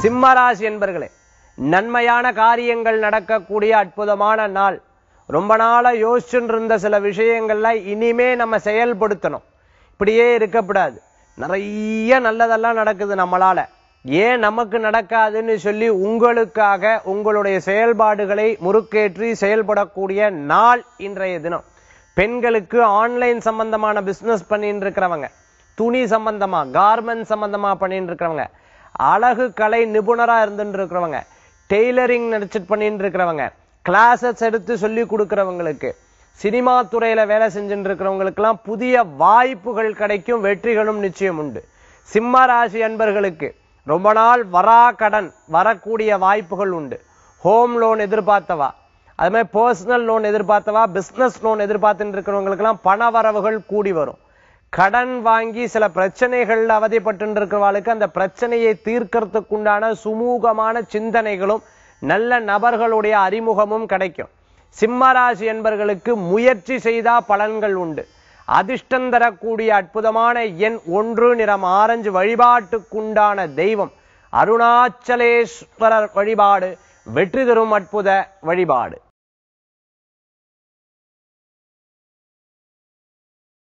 சிம்மராசி என்பர்களே நன்மையான காரியங்கள் நடக்கக்கூடிய அற்புதமான நாள் ரொம்ப நாளா யோசிச்சுட்டு இருந்த சில விஷயங்கள்ல இனிமே நம்ம செயல்படுத்தணும் இப்படியே இருக்கக்கூடாது நிறைய நல்லதெல்லாம் நடக்குது நம்மளால ஏன் நமக்கு நடக்காதுன்னு சொல்லி உங்களுக்காக உங்களுடைய செயல்பாடுகளை முறுக்கேற்றி செயல்படக்கூடிய நாள் இன்றைய தினம் பெண்களுக்கு ஆன்லைன் சம்பந்தமான பிசினஸ் பண்ணிட்டு இருக்கிறவங்க துணி சம்பந்தமா கார்மெண்ட் சம்பந்தமா பண்ணிட்டு இருக்கிறவங்க அழகு கலை நிபுணரா இருந்துட்டு இருக்கிறவங்க டெய்லரிங் நினைச்சிட்டு பண்ணிட்டு இருக்கிறவங்க கிளாஸஸ் எடுத்து சொல்லி கொடுக்கிறவங்களுக்கு சினிமா துறையில வேலை செஞ்சுட்டு இருக்கிறவங்களுக்கெல்லாம் புதிய வாய்ப்புகள் கிடைக்கும் வெற்றிகளும் நிச்சயம் உண்டு சிம்ம ராசி அன்பர்களுக்கு ரொம்ப நாள் வரா கடன் வரக்கூடிய வாய்ப்புகள் உண்டு ஹோம் லோன் எதிர்பார்த்தவா அது மாதிரி பர்சனல் லோன் எதிர்பார்த்தவா பிசினஸ் லோன் எதிர்பார்த்துட்டு இருக்கிறவங்களுக்கெல்லாம் பண வரவுகள் கூடி வரும் கடன் வாங்கி சில பிரச்சனைகள்ல அவதிப்பட்டு இருக்கிறவாளுக்கு அந்த பிரச்சனையை தீர்க்கறதுக்கு உண்டான சுமூகமான சிந்தனைகளும் நல்ல நபர்களுடைய அறிமுகமும் கிடைக்கும் சிம்மராசி என்பர்களுக்கு முயற்சி செய்தா பலன்கள் உண்டு அதிர்ஷ்டம் தரக்கூடிய அற்புதமான எண் ஒன்று நிறம் ஆரஞ்சு வழிபாட்டுக்குண்டான தெய்வம் அருணாச்சலேஸ்வரர் வழிபாடு வெற்றி தரும் அற்புத வழிபாடு